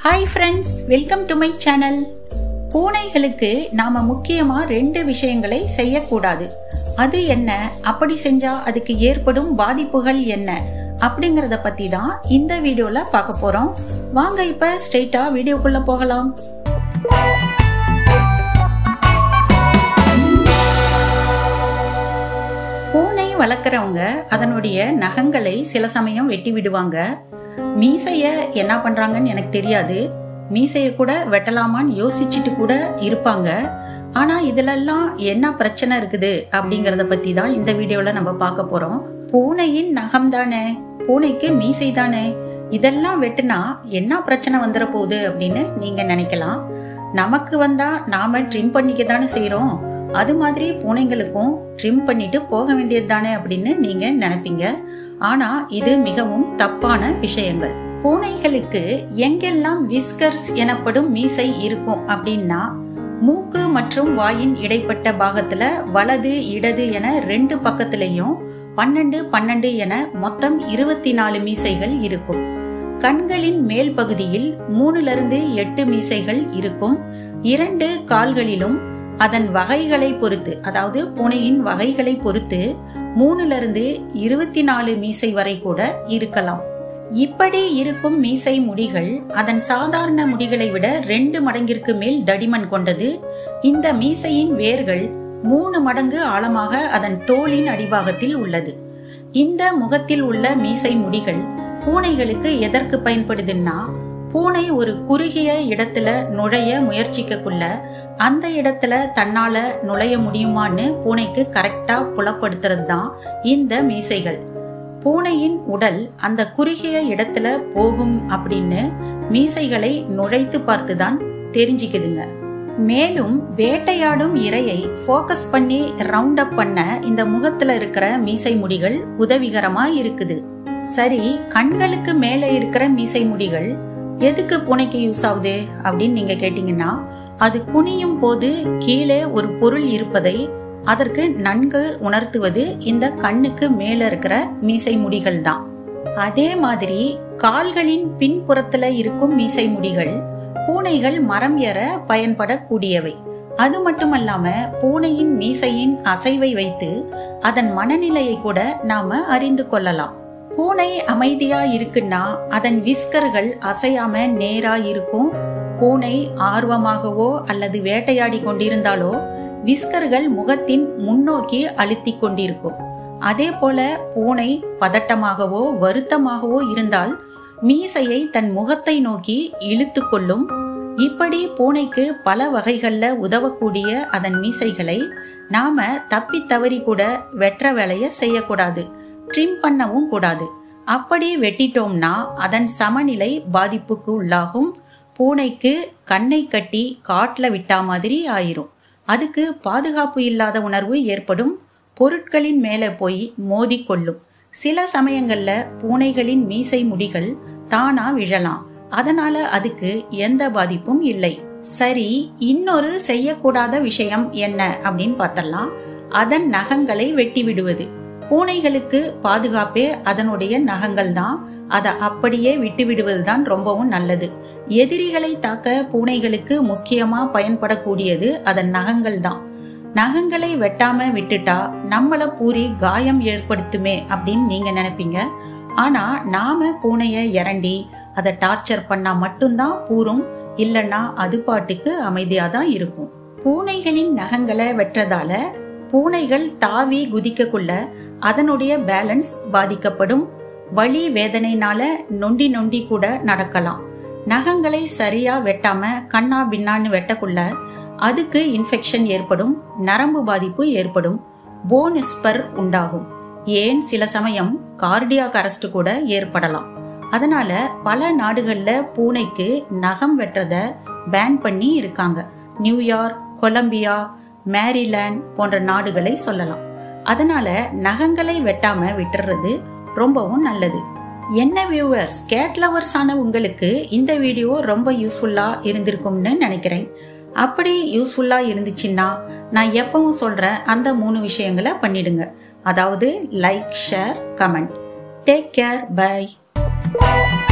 hi friends welcome to my channel பூனைகளுக்கு நாம முக்கியமா ரெண்டு விஷயங்களை செய்யக்கூடாது அது என்ன அப்படி செஞ்சா அதுக்கு ஏற்படும் பாதிப்புகள் என்ன அப்படிங்கறத பத்தி தான் இந்த வீடியோல பார்க்க போறோம் வாங்க இப்ப ஸ்ட்ரெயிட்டா வீடியோக்குள்ள போகலாம் பூனை வளர்க்குறவங்க அதனுடைய நகங்களை சில சமயம் வெட்டி விடுவாங்க மீசைய என்ன பண்றாங்கன்னு எனக்கு தெரியாது மீசைய கூட வெட்டலாமான்னு யோசிச்சுட்டு கூட இருப்பாங்க ஆனா இதுலெல்லாம் என்ன பிரச்சனை இருக்குது அப்படிங்கறத பத்தி தான் இந்த வீடியோல நம்ம பார்க்க போறோம் பூனையின் நகம் தானே பூனைக்கு மீசை தானே இதெல்லாம் வெட்டுனா என்ன பிரச்சனை வந்துட போகுது அப்படின்னு நீங்க நினைக்கலாம் நமக்கு வந்தா நாம ட்ரிம் பண்ணிக்க தானே செய்யறோம் அது மாதிரி பூனைங்களுக்கும் ட்ரிம் பண்ணிட்டு போக வேண்டியது தானே அப்படின்னு நீங்க நினைப்பீங்க ஆனா இது மிகவும் தப்பான விஷயங்கள் பூனைகளுக்கு எங்கெல்லாம் விஸ்கர்ஸ் எனப்படும் மீசை இருக்கும் அப்படின்னா மூக்கு மற்றும் வாயின் இடைப்பட்ட பாகத்துல வலது இடது என ரெண்டு பக்கத்திலையும் பன்னெண்டு பன்னெண்டு என மொத்தம் இருபத்தி நாலு மீசைகள் இருக்கும் கண்களின் மேல் பகுதியில் மூணுல இருந்து எட்டு மீசைகள் இருக்கும் இரண்டு கால்களிலும் அதன் வகைகளை பொறுத்து அதாவது பூனையின் வகைகளை பொறுத்து மூணுல இருந்து இருபத்தி நாலு மீசை வரை கூட இருக்கலாம் இப்படி இருக்கும் மீசை முடிகள் அதன் சாதாரண முடிகளை விட ரெண்டு மடங்கிற்கு மேல் தடிமன் கொண்டது இந்த மீசையின் வேர்கள் மூணு மடங்கு ஆழமாக அதன் தோலின் அடிபாகத்தில் உள்ளது இந்த முகத்தில் உள்ள மீசை முடிகள் பூனைகளுக்கு எதற்கு பயன்படுதுன்னா பூனை ஒரு குறுகிய இடத்துல நுழைய முயற்சிக்கக்குள்ள அந்த இடத்துல தன்னால நுழைய முடியுமான்னு பூனைக்கு கரெக்டா புலப்படுத்துறது தான் இந்த மீசைகள் பூனையின் உடல் அந்த குறுகிய இடத்துல போகும் அப்படின்னு மீசைகளை நுழைத்து பார்த்துதான் தெரிஞ்சுக்குதுங்க மேலும் வேட்டையாடும் இரையை ஃபோக்கஸ் பண்ணி ரவுண்ட் அப் பண்ண இந்த முகத்துல இருக்கிற மீசை முடிகள் உதவிகரமா இருக்குது சரி கண்களுக்கு மேலே இருக்கிற மீசை முடிகள் எதுக்கு பூனைக்கு யூஸ் ஆகுது அப்படின்னு நீங்க கேட்டீங்கன்னா அது குனியும் போது கீழே ஒரு பொருள் இருப்பதை அதற்கு நன்கு உணர்த்துவது இந்த கண்ணுக்கு மேல இருக்கிற மீசை முடிகள் தான் அதே மாதிரி கால்களின் பின்புறத்துல இருக்கும் மீசை முடிகள் பூனைகள் மரம் ஏற பயன்படக்கூடியவை அது மட்டுமல்லாம பூனையின் மீசையின் அசைவை வைத்து அதன் மனநிலையை கூட நாம அறிந்து கொள்ளலாம் பூனை அமைதியா இருக்குன்னா அதன் விஸ்கர்கள் அசையாம நேரா இருக்கும் பூனை ஆர்வமாகவோ அல்லது வேட்டையாடி கொண்டிருந்தாலோ விஸ்கர்கள் முகத்தின் முன்னோக்கி அழுத்தி கொண்டிருக்கும் அதே போல பூனை பதட்டமாகவோ வருத்தமாகவோ இருந்தால் மீசையை தன் முகத்தை நோக்கி இழுத்து கொள்ளும் இப்படி பூனைக்கு பல வகைகள்ல உதவக்கூடிய அதன் மீசைகளை நாம தப்பி தவறி கூட வெற்ற வேலைய செய்யக்கூடாது ட்ரிம் பண்ணவும் கூடாது அப்படி வெட்டிட்டோம்னா அதன் சமநிலை பாதிப்புக்கு உள்ளாகும் பூனைக்கு கண்ணை கட்டி காட்டுல விட்டா மாதிரி ஆயிரும் அதுக்கு பாதுகாப்பு இல்லாத உணர்வு ஏற்படும் பொருட்களின் மேலே போய் மோதி கொள்ளும் சில சமயங்கள்ல பூனைகளின் மீசை முடிகள் தானா விழலாம் அதனால அதுக்கு எந்த பாதிப்பும் இல்லை சரி இன்னொரு செய்யக்கூடாத விஷயம் என்ன அப்படின்னு பார்த்தலாம் அதன் நகங்களை வெட்டி விடுவது பூனைகளுக்கு பாதுகாப்பே அதனுடைய நகங்கள் தான் அதை அப்படியே விட்டு விடுவது தான் ரொம்பவும் நல்லது எதிரிகளை தாக்க பூனைகளுக்கு முக்கியமா பயன்படக்கூடியது அதன் நகங்கள் தான் நகங்களை வெட்டாம விட்டுட்டா நம்மள பூரி காயம் ஏற்படுத்துமே அப்படின்னு நீங்க நினைப்பீங்க ஆனா நாம பூனைய இறண்டி அதை டார்ச்சர் பண்ணா மட்டும்தான் பூரும் இல்லைன்னா அது பாட்டுக்கு அமைதியா தான் இருக்கும் பூனைகளின் நகங்களை வெட்டுறதால பூனைகள் தாவி குதிக்கக்குள்ள அதனுடைய பேலன்ஸ் பாதிக்கப்படும் வலி வேதனைனால நொண்டி நொண்டி கூட நடக்கலாம் நகங்களை சரியா வெட்டாம கண்ணா பின்னான்னு வெட்டக்குள்ள அதுக்கு இன்ஃபெக்ஷன் ஏற்படும் நரம்பு பாதிப்பு ஏற்படும் போன் ஸ்பர் உண்டாகும் ஏன் சில சமயம் கார்டியாக் அரெஸ்ட் கூட ஏற்படலாம் அதனால பல நாடுகள்ல பூனைக்கு நகம் வெட்டுறத பேன் பண்ணி இருக்காங்க நியூயார்க் கொலம்பியா மேரிலேண்ட் போன்ற நாடுகளை சொல்லலாம் அதனால நகங்களை வெட்டாம விட்டுறது ரொம்பவும் நல்லது என்ன வியூவர்ஸ் கேட் லவர்ஸ் ஆன உங்களுக்கு இந்த வீடியோ ரொம்ப யூஸ்ஃபுல்லா இருந்திருக்கும்னு நினைக்கிறேன் அப்படி யூஸ்ஃபுல்லா இருந்துச்சுன்னா நான் எப்பவும் சொல்ற அந்த மூணு விஷயங்களை பண்ணிடுங்க அதாவது like share comment take care by